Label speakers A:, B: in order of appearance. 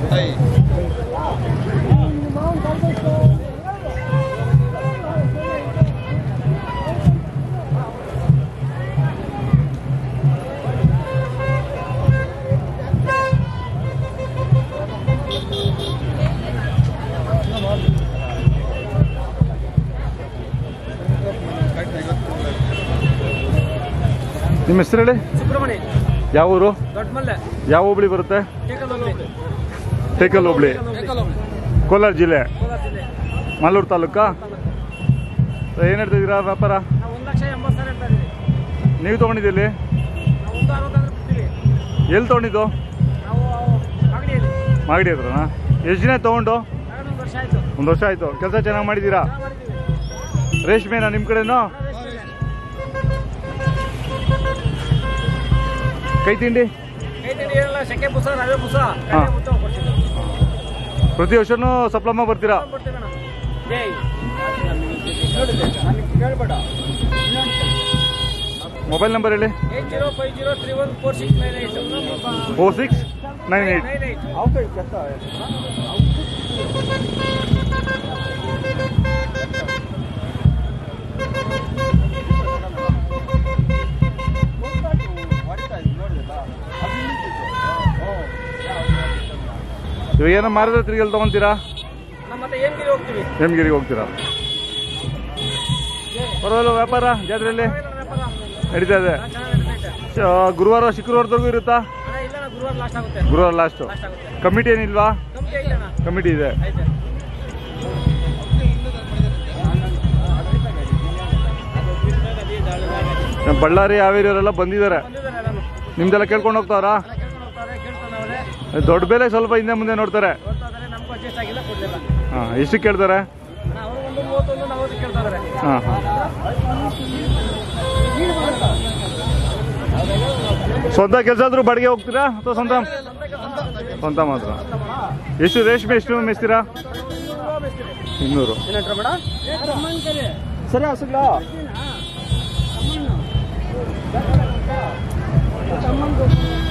A: ನಿಮ್ಮ ಹೆಸರು ಹೇಳಿ
B: ಸುಬ್ರಹ್ಮಣ್ಯ
A: ಯಾವ ಊರು
B: ದೊಡ್ಡಮಲ್ಲೆ
A: ಯಾವ ಹೋಬಳಿ ಬರುತ್ತೆ
B: ಟೇಕಲೋಗ್ಲಿ
A: ಟೇಕಲ್ ಹೋಬಳಿ ಕೋಲಾರ ಜಿಲ್ಲೆ
B: ಕೋಲಾರ ಜಿಲ್ಲೆ
A: ಮಾಲೂರು ತಾಲೂಕಾ ಏನು ಹೇಳ್ತಿದ್ದೀರಾ ವ್ಯಾಪಾರ
B: ನಾವು ಒಂದು ಲಕ್ಷ ಎಂಬತ್ತು ಸಾವಿರ ಹೇಳ್ತಾ ಇದ್ದೀವಿ
A: ನೀವು ತೊಗೊಂಡಿದ್ದೀರಿ
B: ನಾವು ಒಂದು ಅರವತ್ತಾದ್ರೆ ಬಿಡ್ತೀವಿ
A: ಎಲ್ಲಿ ತೊಗೊಂಡಿದ್ದು
B: ನಾವು ಮಾಗಡಿಯಲ್ಲಿ
A: ಮಾಗಡಿ ಹತ್ರನಾ ಎಷ್ಟು ದಿನ ತೊಗೊಂಡು
B: ತಗೊಂಡು ಒಂದು ವರ್ಷ ಆಯಿತು
A: ಒಂದು ವರ್ಷ ಆಯಿತು ಕೆಲಸ ಚೆನ್ನಾಗಿ ಮಾಡಿದ್ದೀರಾ
B: ಚೆನ್ನಾಗಿ ಮಾಡಿದ್ದೀವಿ
A: ರೇಷ್ಮೆನಾ ನಿಮ್ಮ ಕಡೆನೂ ಕೈ ತಿಂಡಿ
B: ಕೈ ತಿಂಡಿ ಏನಿಲ್ಲ ಸೆಕೆ ಬುಸ ರವೆ ಬುಸ
A: ಹಾ.
B: ಕಡಲೆ ಮುಚ್ಚ ಕೊಡ್ತೀವಿ
A: ಪ್ರತಿ ವರ್ಷನೂ ಸಪ್ಲಮ್ಮ ಬರ್ತೀರಾ
B: ಕೊಡ್ತೀವಿ ಮೇಡಮ್ ಜೈ ನನಗೆ ಕೇಳಬೇಡ
A: ಮೊಬೈಲ್ ನಂಬರ್ ಹೇಳಿ
B: eight zero five zero three one four six nine eight
A: four six nine eight
B: nine eight
A: ಇವಾಗ ಏನೋ ಮಾರಿದ್ರೆ ತಿರುಗಿ ಎಲ್ಲಿ ತೊಗೊಂತೀರಾ
B: ನಮ್ಮ ಮತ್ತೆ ಏನ್ಗಿರಿ ಹೋಗ್ತೀವಿ
A: ಹೇಮಗಿರಿಗೆ ಹೋಗ್ತೀರಾ ಪರವಾಗಿಲ್ಲ ವ್ಯಾಪಾರ ಜಾತ್ರೆಯಲ್ಲಿ ನಡೀತಾ ಇದೆ
B: ಚೆನ್ನಾಗಿ ನಡೀತೈತೆ
A: ಶ- ಗುರುವಾರ ಶುಕ್ರವಾರದವರೆಗೂ ಇರುತ್ತಾ
B: ಅಣ್ಣ ಇಲ್ಲ ಅಣ್ಣ, ಗುರುವಾರ ಲಾಸ್ಟ್ ಆಗುತ್ತೆ
A: ಗುರುವಾರ ಲಾಸ್ಟು
B: ಲಾಸ್ಟ್ ಆಗುತ್ತೆ
A: ಕಮಿಟಿ ಏನಿಲ್ವಾ
B: ನಮ್ಗೆ ಐತೆ ಅಣ್ಣ
A: ಕಮಿಟಿ ಇದೆ
B: ಐತೆ
A: ನಮ್ಮ ಬಳ್ಳಾರಿ ಹಾವೇರಿ ಅವರೆಲ್ಲ ಬಂದಿದ್ದಾರೆ
B: ಬಂದಿದ್ದಾರೆ ಎಲ್ಲಾನು
A: ನಿಮ್ದೆಲ್ಲ ಕೇಳ್ಕೊಂಡು ಹೋಗ್ತಾರಾ
B: ಎಲ್ಲ ಕೇಳ್ಕೊಂಡು ಹೋಗ್ತಾರೆ ಕೇಳ್ಕೊಂಡು ಅವರೇ
A: ದೊಡ್ಡ ಬೆಲೆ ಸ್ವಲ್ಪ ಹಿಂದೆ ಮುಂದೆ ನೋಡ್ತಾರೆ
B: ನೋಡ್ತಾ ಇದ್ದಾರೆ ನಮಗೂ ಅಡ್ಜಸ್ಟ್ ಆಗಿಲ್ಲ ಕೊಡ್ಲಿಲ್ಲ
A: ಹಾಂ ಎಷ್ಟು ಕೇಳ್ತಾರೆ
B: ಅಣ್ಣ, ಅವರು ಒಂದು ಮೂವತ್ತೊಂದು ನಲವತ್ತು ಕೇಳ್ತಾ ಇದ್ದಾರೆ
A: ಹಾಂ ಹಾಂ ಸ್ವಂತ ಕೆಲಸ ಆದ್ರೂ ಬಾಡಿಗೆ ಹೋಗ್ತೀರಾ ಅಥವಾ ಸ್ವಂತ ಸ್ವಂತ ಮಾತ್ರ ಎಷ್ಟು ರೇಷ್ಮೆ ಎಷ್ಟು ಮೇಸ್ತೀರಾ ಇನ್ನೂರು
B: ಸರಿ ಹಸುಗ್ಲ
C: ತಮ್ಮಂದು